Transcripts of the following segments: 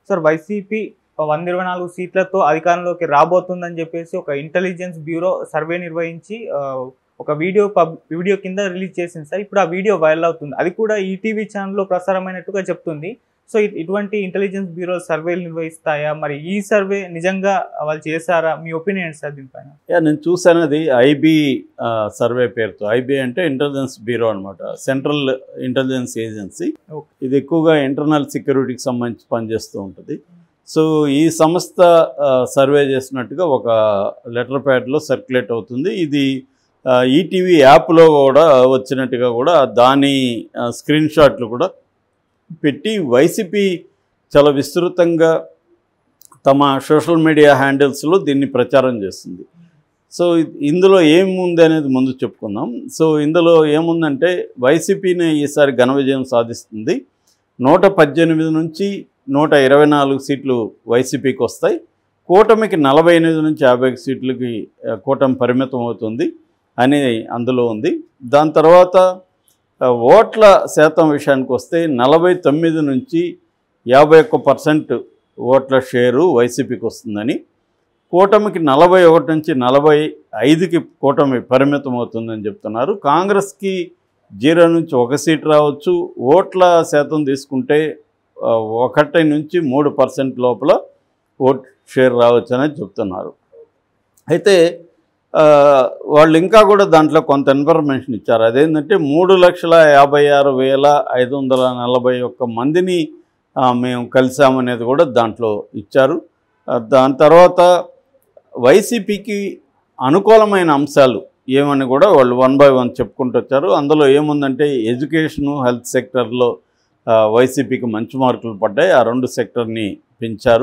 Sir YCP వంద ఇరవై నాలుగు సీట్లతో అధికారంలోకి రాబోతుందని చెప్పేసి ఒక ఇంటెలిజెన్స్ బ్యూరో సర్వే నిర్వహించి ఆ, ఒక వీడియో పబ్ వీడియో కింద రిలీజ్ చేసింది సార్ ఇప్పుడు ఆ వీడియో వైరల్ అవుతుంది అది కూడా ఈటీవీ ఛానల్లో ప్రసారమైనట్టుగా చెప్తుంది సో ఇ- ఇటువంటి ఇంటెలిజెన్స్ బ్యూరో సర్వేలు నిర్వహిస్తాయా మరి ఈ సర్వే నిజంగా వాళ్ళు చేశారా మీ ఒపీనియన్ సార్ దీనిపైన యా నేను చూసాను అది ఐబీ సర్వే పేరుతో ఐబీ అంటే ఇంటెలిజెన్స్ బ్యూరో అనమాట సెంట్రల్ ఇంటెలిజెన్స్ ఏజెన్సీ Okay. ఇది ఎక్కువగా ఇంటర్నల్ సెక్యూరిటీకి సంబంధించి పనిచేస్తూ ఉంటుంది సో ఈ సంస్థ సర్వే చేసినట్టుగా ఒక లెటర్ ప్యాడ్లో సర్క్యులేట్ అవుతుంది ఇది ఈటీవీ యాప్లో కూడా వచ్చినట్టుగా కూడా దాని స్క్రీన్ షాట్లు కూడా పెట్టి వైసీపీ చాలా విస్తృతంగా తమ సోషల్ మీడియా హ్యాండిల్స్లో దీన్ని ప్రచారం చేస్తుంది సో ఇ- ఇందులో ఏముంది అనేది ముందు చెప్పుకుందాం సో ఇందులో ఏముందంటే వైసీపీని ఈసారి ఘన విజయం సాధిస్తుంది నూట పద్దెనిమిది నుంచి నూట ఇరవై నాలుగు సీట్లు వైసీపీకి వస్తాయి కూటమికి నలభై ఎనిమిది నుంచి యాభై సీట్లకి ఆ, కూటమి పరిమితం అవుతుంది అని అందులో ఉంది దాని తర్వాత ఆ, ఓట్ల శాతం విషయానికి వస్తే నలభై తొమ్మిది నుంచి యాభై ఒక్క పర్సెంట్ ఓట్ల షేరు వైసీపీకి వస్తుందని కూటమికి నలభై ఒకటి నుంచి నలభై ఐదుకి కూటమి పరిమితం అవుతుందని చెప్తున్నారు కాంగ్రెస్కి జీరో నుంచి ఒక సీట్ రావచ్చు ఓట్ల శాతం తీసుకుంటే ఆ, ఒకటి నుంచి మూడు పర్సెంట్ లోపల ఓట్ షేర్ రావచ్చు అనేది చెప్తున్నారు అయితే ఆ, వాళ్ళు ఇంకా కూడా దాంట్లో కొంత ఇన్ఫర్మేషన్ ఇచ్చారు అదేంటంటే మూడు లక్షల యాభై ఆరు వేల ఐదు వందల నలభై ఒక్క మందిని ఆ, మేము కలిసామనేది కూడా దాంట్లో ఇచ్చారు ఆ, దాని తర్వాత వైసీపీకి అనుకూలమైన అంశాలు ఏమని కూడా వాళ్ళు వన్ బై వన్ చెప్పుకుంటూ వచ్చారు అందులో ఏముందంటే ఎడ్యుకేషను హెల్త్ సెక్టర్లో ఆ, వైసీపీకి మంచి మార్కులు పడ్డాయి ఆ రెండు సెక్టర్ని పెంచారు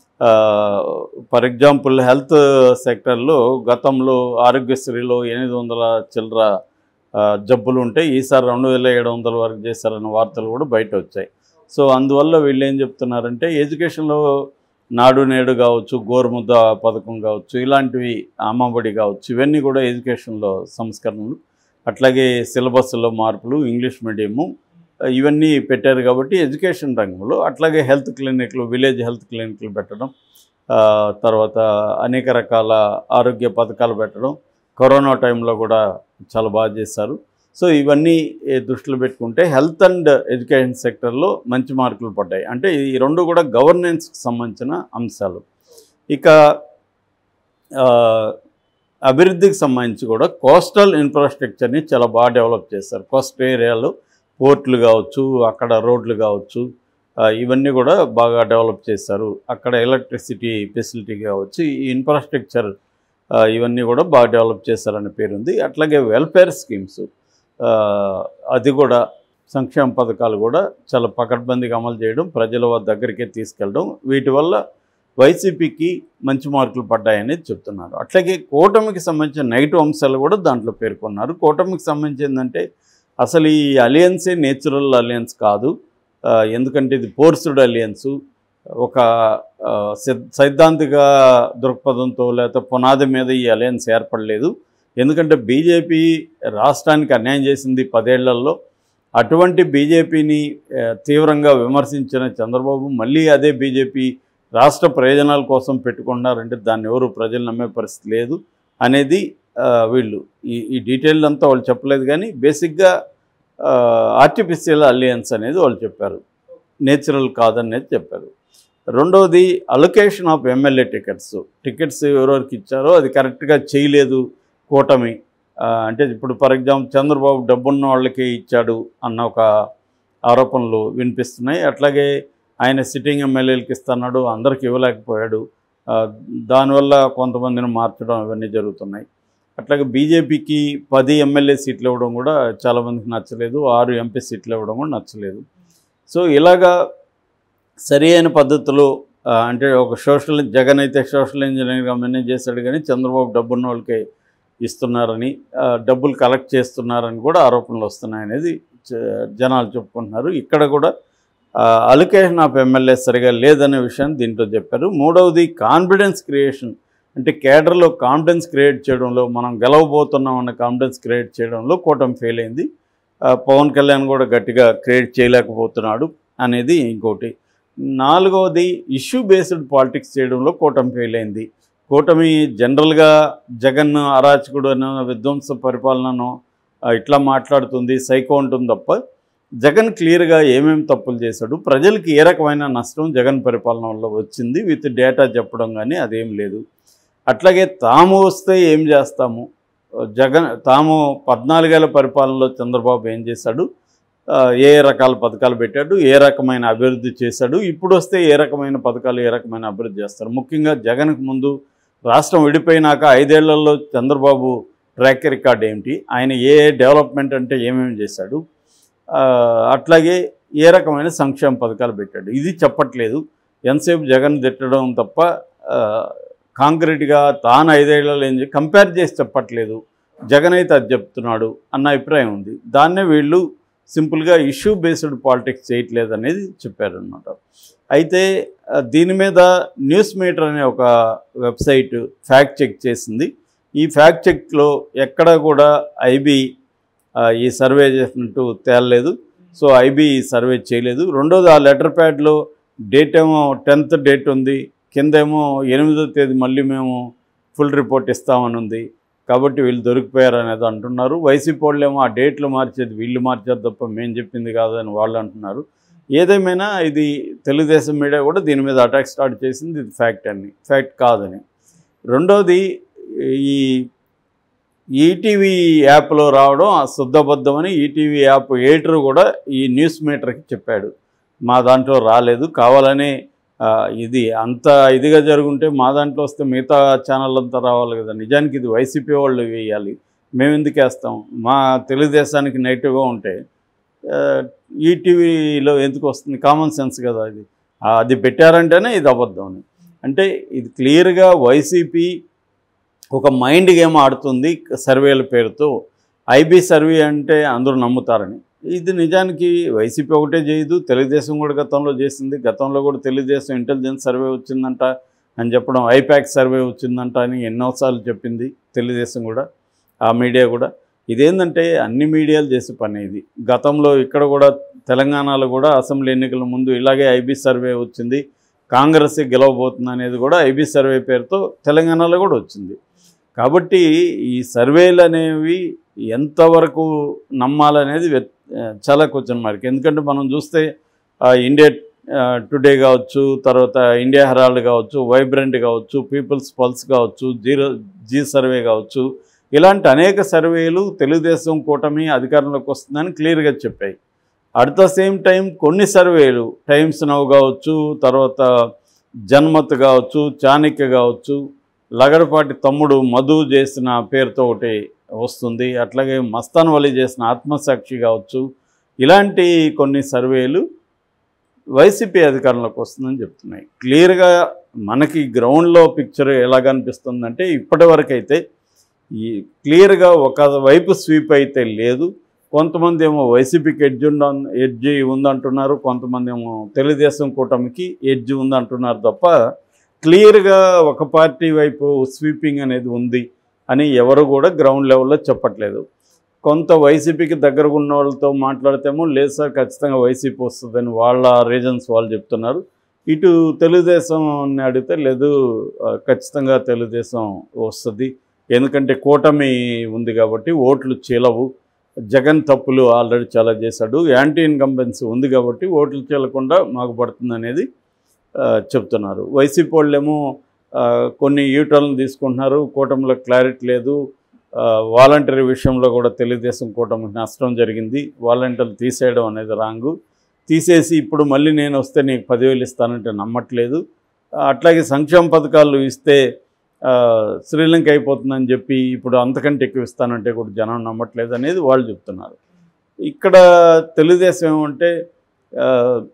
ఫర్ ఎగ్జాంపుల్ హెల్త్ సెక్టర్లో గతంలో ఆరోగ్యశ్రీలో ఎనిమిది వందల చిల్లర ఆ, జబ్బులు ఉంటే ఈసారి రెండు వేల ఏడు వందల వరకు చేశారన్న వార్తలు కూడా బయట వచ్చాయి సో అందువల్ల వీళ్ళు ఏం చెప్తున్నారంటే ఎడ్యుకేషన్లో నాడు నేడు కావచ్చు గోరుముద్ద పథకం కావచ్చు ఇలాంటివి అమ్మబడి కావచ్చు ఇవన్నీ కూడా ఎడ్యుకేషన్లో సంస్కరణలు అట్లాగే సిలబస్లో మార్పులు ఇంగ్లీష్ మీడియము ఇవన్నీ పెట్టారు కాబట్టి ఎడ్యుకేషన్ రంగంలో అట్లాగే హెల్త్ క్లినిక్లు విలేజ్ హెల్త్ క్లినిక్లు పెట్టడం ఆ, తర్వాత అనేక రకాల ఆరోగ్య పథకాలు పెట్టడం కరోనా టైంలో కూడా చాలా బాగా చేశారు సో ఇవన్నీ ఏ, దృష్టిలో పెట్టుకుంటే హెల్త్ అండ్ ఎడ్యుకేషన్ సెక్టర్లో మంచి మార్కులు పడ్డాయి అంటే ఈ రెండు కూడా గవర్నెన్స్కి సంబంధించిన అంశాలు ఇక ఆ, అభివృద్ధికి సంబంధించి కూడా కోస్టల్ ఇన్ఫ్రాస్ట్రక్చర్ని చాలా బాగా డెవలప్ చేశారు కోస్టల్ ఏరియాలో పోర్ట్లు కావచ్చు అక్కడ రోడ్లు కావచ్చు ఆ, ఇవన్నీ కూడా బాగా డెవలప్ చేశారు అక్కడ ఎలక్ట్రిసిటీ ఫెసిలిటీ కావచ్చు ఈ ఇన్ఫ్రాస్ట్రక్చర్ ఆ, ఇవన్నీ కూడా బాగా డెవలప్ చేశారనే పేరు ఉంది అట్లాగే వెల్ఫేర్ స్కీమ్స్ ఆ, అది కూడా సంక్షేమ పథకాలు కూడా చాలా పకడ్బందీగా అమలు చేయడం ప్రజల వద్ద దగ్గరికే తీసుకెళ్ళడం వీటి వల్ల వైసీపీకి మంచి మార్కులు పడ్డాయని చెప్తున్నారు అట్లాగే కూటమికి సంబంధించిన నెగిటివ్ అంశాలు కూడా దాంట్లో పేర్కొన్నారు కూటమికి సంబంధించి ఏంటంటే అసలు ఈ అలియన్సే నేచురల్ అలియన్స్ కాదు ఆ, ఎందుకంటే ఇది ఫోర్స్డ్ అలియన్స్ ఒక ఆ, సిద్- సైద్ధాంతిక దృక్పథంతో లేకపోతే పునాది మీద ఈ అలయన్స్ ఏర్పడలేదు ఎందుకంటే బీజేపీ రాష్ట్రానికి అన్యాయం చేసింది పదేళ్లలో అటువంటి బీజేపీని తీవ్రంగా విమర్శించిన చంద్రబాబు మళ్ళీ అదే బీజేపీ రాష్ట్ర ప్రయోజనాల కోసం పెట్టుకున్నారంటే దాన్ని ఎవరు ప్రజలు నమ్మే పరిస్థితి లేదు అనేది ఆ, వీళ్ళు ఈ ఈ డీటెయిల్ అంతా వాళ్ళు చెప్పలేదు కానీ బేసిక్గా ఆర్టిఫిషియల్ అలియన్స్ అనేది వాళ్ళు చెప్పారు నేచురల్ కాదనేది చెప్పారు రెండవది allocation of MLA tickets tickets ఎవరెవరికి ఇచ్చారో అది కరెక్ట్గా చేయలేదు కూటమి ఆ, అంటే ఇప్పుడు ఫర్ ఎగ్జాంపుల్ చంద్రబాబు డబ్బున్న వాళ్ళకి ఇచ్చాడు అన్న ఒక ఆరోపణలు వినిపిస్తున్నాయి అట్లాగే ఆయన సిట్టింగ్ ఎమ్మెల్యేలకు ఇస్తున్నాడు అందరికి ఇవ్వలేకపోయాడు ఆ, దానివల్ల కొంతమందిని మార్చడం ఇవన్నీ జరుగుతున్నాయి అట్లాగే బీజేపీకి పది ఎమ్మెల్యే సీట్లు ఇవ్వడం కూడా చాలామందికి నచ్చలేదు ఆరు ఎంపీ సీట్లు ఇవ్వడం కూడా నచ్చలేదు సో ఇలాగా సరి అయిన పద్ధతిలో ఆ, అంటే ఒక సోషల్ జగన్ అయితే సోషల్ ఇంజనీర్గా మేనేజ్ చేశాడు కానీ చంద్రబాబు డబ్బున్న వాళ్ళకి ఇస్తున్నారని ఆ, డబ్బులు కలెక్ట్ చేస్తున్నారని కూడా ఆరోపణలు వస్తున్నాయనేది జ- జనాలు చెప్పుకుంటున్నారు ఇక్కడ కూడా అలొకేషన్ ఆఫ్ ఎమ్మెల్యే సరిగా లేదనే విషయాన్ని దీంట్లో చెప్పారు మూడవది కాన్ఫిడెన్స్ క్రియేషన్ అంటే కేడర్లో కాన్ఫిడెన్స్ క్రియేట్ చేయడంలో మనం గెలవబోతున్నాం అన్న కాన్ఫిడెన్స్ క్రియేట్ చేయడంలో కూటమి ఫెయిల్ అయింది ఆ, పవన్ కళ్యాణ్ కూడా గట్టిగా క్రియేట్ చేయలేకపోతున్నాడు అనేది ఇంకోటి నాలుగవది ఇష్యూ బేస్డ్ పాలిటిక్స్ చేయడంలో కూటమి ఫెయిల్ అయింది కూటమి జనరల్గా జగన్ అరాచకుడు అన్న విధ్వంస పరిపాలనను ఆ, ఇట్లా మాట్లాడుతుంది సైకో ఉంటుంది తప్ప జగన్ క్లియర్గా ఏమేమి తప్పులు చేశాడు ప్రజలకి ఏ రకమైన నష్టం జగన్ పరిపాలన వల్ల వచ్చింది విత్ డేటా చెప్పడం కానీ అదేం లేదు అట్లాగే తాము వస్తే ఏం చేస్తాము జగన్ తాము పద్నాలుగేళ్ల పరిపాలనలో చంద్రబాబు ఏం చేశాడు ఆ, ఏ రకాల పథకాలు పెట్టాడు ఏ రకమైన అభివృద్ధి చేశాడు ఇప్పుడు వస్తే ఏ రకమైన పథకాలు ఏ రకమైన అభివృద్ధి చేస్తారు ముఖ్యంగా జగన్కు ముందు రాష్ట్రం విడిపోయినాక ఐదేళ్లలో చంద్రబాబు ట్రాక్ రికార్డ్ ఏంటి ఆయన ఏ డెవలప్మెంట్ అంటే ఏమేమి చేశాడు ఆ, అట్లాగే ఏ రకమైన సంక్షేమ పథకాలు పెట్టాడు ఇది చెప్పట్లేదు ఎంతసేపు జగన్ తిట్టడం తప్ప ఆ, కాంక్రీట్గా తాను ఐదేళ్లలో ఏం కంపేర్ చేసి చెప్పట్లేదు జగన్ అయితే అది చెప్తున్నాడు అన్న అభిప్రాయం ఉంది దాన్నే వీళ్ళు సింపుల్గా ఇష్యూ బేస్డ్ పాలిటిక్స్ చేయట్లేదు అనేది చెప్పారనమాట అయితే ఆ, దీని మీద న్యూస్ మీటర్ అనే ఒక వెబ్సైట్ ఫ్యాక్ట్ చెక్ చేసింది ఈ ఫ్యాక్ట్ చెక్లో ఎక్కడ కూడా ఐబీ ఈ సర్వే చేసినట్టు తేలలేదు సో ఐబీ సర్వే చేయలేదు రెండోది ఆ లెటర్ ప్యాడ్లో డేట్ ఏమో టెన్త్ డేట్ ఉంది కిందేమో ఎనిమిదో తేదీ మళ్ళీ మేము ఫుల్ రిపోర్ట్ ఇస్తామని ఉంది కాబట్టి వీళ్ళు దొరికిపోయారు అనేది అంటున్నారు వైసీపీ వాళ్ళు ఏమో ఆ డేట్లు మార్చేది వీళ్ళు మార్చారు తప్ప మేము చెప్పింది కాదని వాళ్ళు అంటున్నారు ఏదేమైనా ఇది తెలుగుదేశం మీడియా కూడా దీని మీద అటాక్ స్టార్ట్ చేసింది ఇది ఫ్యాక్ట్ అని ఫ్యాక్ట్ కాదని రెండోది ఈ ఈటీవీ యాప్లో రావడం ఆ శుద్ధబద్ధమని ఈటీవీ యాప్ ఎడిటర్ కూడా ఈ న్యూస్ మీటర్కి చెప్పాడు మా దాంట్లో రాలేదు కావాలని ఆ, ఇది అంత ఇదిగా జరుగుంటే మా దాంట్లో వస్తే మిగతా ఛానల్ అంతా రావాలి కదా నిజానికి ఇది వైసీపీ వాళ్ళు వేయాలి మేము ఎందుకు వేస్తాం మా తెలుగుదేశానికి నెగిటివ్గా ఉంటే ఆ, ఈటీవీలో ఎందుకు వస్తుంది కామన్ సెన్స్ కదా ఇది ఆ, అది పెట్టారంటేనే ఇది అబద్ధం అని అంటే ఇది క్లియర్గా వైసీపీ ఒక మైండ్ గేమ్ ఆడుతుంది సర్వేల పేరుతో ఐబీ సర్వే అంటే అందరూ నమ్ముతారని ఇది నిజానికి వైసీపీ ఒకటే చేయదు తెలుగుదేశం కూడా గతంలో చేసింది గతంలో కూడా తెలుగుదేశం ఇంటెలిజెన్స్ సర్వే వచ్చిందంట అని చెప్పడం ఐపాక్ సర్వే వచ్చిందంట అని ఎన్నోసార్లు చెప్పింది తెలుగుదేశం కూడా ఆ మీడియా కూడా ఇదేంటంటే అన్ని మీడియాలు చేసే పని ఇది గతంలో ఇక్కడ కూడా తెలంగాణలో కూడా అసెంబ్లీ ఎన్నికల ముందు ఇలాగే ఐబీ సర్వే వచ్చింది కాంగ్రెస్ గెలవబోతుంది అనేది కూడా ఐబీ సర్వే పేరుతో తెలంగాణలో కూడా వచ్చింది కాబట్టి ఈ సర్వేలు అనేవి ఎంతవరకు నమ్మాలనేది వెత్- చాలా క్వశ్చన్ మార్క్ ఎందుకంటే మనం చూస్తే ఆ, ఇండియా ఆ, టుడే కావచ్చు తర్వాత ఇండియా హెరాల్డ్ కావచ్చు వైబ్రెంట్ కావచ్చు పీపుల్స్ పల్స్ కావచ్చు జీరో జీ సర్వే కావచ్చు ఇలాంటి అనేక సర్వేలు తెలుగుదేశం కూటమి అధికారంలోకి వస్తుందని క్లియర్గా చెప్పాయి అట్ ద సేమ్ టైం కొన్ని సర్వేలు టైమ్స్ నవ్ కావచ్చు తర్వాత జన్మత్ కావచ్చు చాణక్య కావచ్చు లగడపాటి తమ్ముడు మధు చేసిన పేరుతో ఒకటి వస్తుంది అట్లాగే మస్తాన్ వలి చేసిన ఆత్మసాక్షి కావచ్చు ఇలాంటి కొన్ని సర్వేలు వైసీపీ అధికారంలోకి వస్తుందని చెప్తున్నాయి క్లియర్గా మనకి గ్రౌండ్లో పిక్చర్ ఎలా కనిపిస్తుందంటే ఇప్పటి వరకు అయితే ఈ క్లియర్గా ఒక వైపు స్వీప్ అయితే లేదు కొంతమంది ఏమో వైసీపీకి ఎడ్జ్ ఉండ ఎడ్జ్ ఉందంటున్నారు కొంతమంది ఏమో తెలుగుదేశం కూటమికి ఎడ్జ్ ఉందంటున్నారు తప్ప క్లియర్గా ఒక పార్టీ వైపు స్వీపింగ్ అనేది ఉంది అని ఎవరు కూడా గ్రౌండ్ లెవెల్లో చెప్పట్లేదు కొంత వైసీపీకి దగ్గరగా ఉన్న వాళ్ళతో మాట్లాడితేమో లేదు సార్ ఖచ్చితంగా వైసీపీ వస్తుందని వాళ్ళ రీజన్స్ వాళ్ళు చెప్తున్నారు ఇటు తెలుగుదేశంని అడిగితే లేదు ఆ, ఖచ్చితంగా తెలుగుదేశం వస్తుంది ఎందుకంటే కూటమి ఉంది కాబట్టి ఓట్లు చీలవు జగన్ తప్పులు ఆల్రెడీ చాలా చేశాడు యాంటీ ఇన్కంబెన్సీ ఉంది కాబట్టి ఓట్లు చీలకుండా మాకు పడుతుంది అనేది ఆ, చెప్తున్నారు వైసీపీ వాళ్ళేమో ఆ, కొన్ని యూటర్న్లు తీసుకుంటున్నారు కూటమిలో క్లారిటీ లేదు వాలంటరీ విషయంలో కూడా తెలుగుదేశం కూటమికి నష్టం జరిగింది వాలంటీర్లు తీసేయడం అనేది రాంగు తీసేసి ఇప్పుడు మళ్ళీ నేను వస్తే నీకు పదివేలు ఇస్తానంటే నమ్మట్లేదు ఆ, అట్లాగే సంక్షేమ పథకాలు ఇస్తే ఆ, శ్రీలంక అయిపోతుందని చెప్పి ఇప్పుడు అంతకంటే ఎక్కువ ఇస్తానంటే కూడా జనం నమ్మట్లేదు అనేది వాళ్ళు చెప్తున్నారు ఇక్కడ తెలుగుదేశం ఏమంటే ఆ,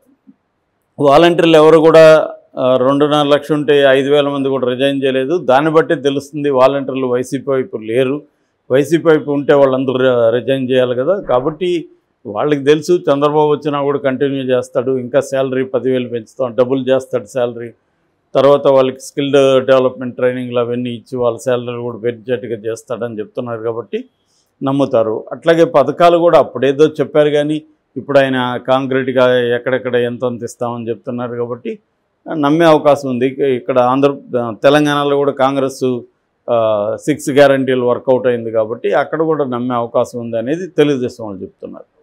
వాలంటీర్లు ఎవరు కూడా ఆ, రెండున్నర లక్షలు ఉంటే ఐదు వేల మంది కూడా రిజైన్ చేయలేదు దాన్ని బట్టి తెలుస్తుంది వాలంటీర్లు వైసీపీ వైపు లేరు వైసీపీ వైపు ఉంటే వాళ్ళందరూ రి- రిజైన్ చేయాలి కదా కాబట్టి వాళ్ళకి తెలుసు చంద్రబాబు వచ్చినా కూడా కంటిన్యూ చేస్తాడు ఇంకా శాలరీ పదివేలు పెంచుతాం డబుల్ చేస్తాడు శాలరీ తర్వాత వాళ్ళకి స్కిల్ డెవలప్మెంట్ ట్రైనింగ్లు అవన్నీ ఇచ్చి వాళ్ళ శాలరీ కూడా పెంచేట్టుగా చేస్తాడని చెప్తున్నారు కాబట్టి నమ్ముతారు అట్లాగే పథకాలు కూడా అప్పుడేదో చెప్పారు కానీ ఇప్పుడు ఆయన కాంక్రీట్గా ఎక్కడెక్కడ ఎంత అంత ఇస్తామని చెప్తున్నారు కాబట్టి నమ్మే అవకాశం ఉంది ఇక- ఇక్కడ ఆంధ్ర తెలంగాణలో కూడా కాంగ్రెస్ సిక్స్ గ్యారంటీలు వర్కౌట్ అయింది కాబట్టి అక్కడ కూడా నమ్మే అవకాశం ఉంది అనేది తెలుగుదేశం వాళ్ళు చెప్తున్నారు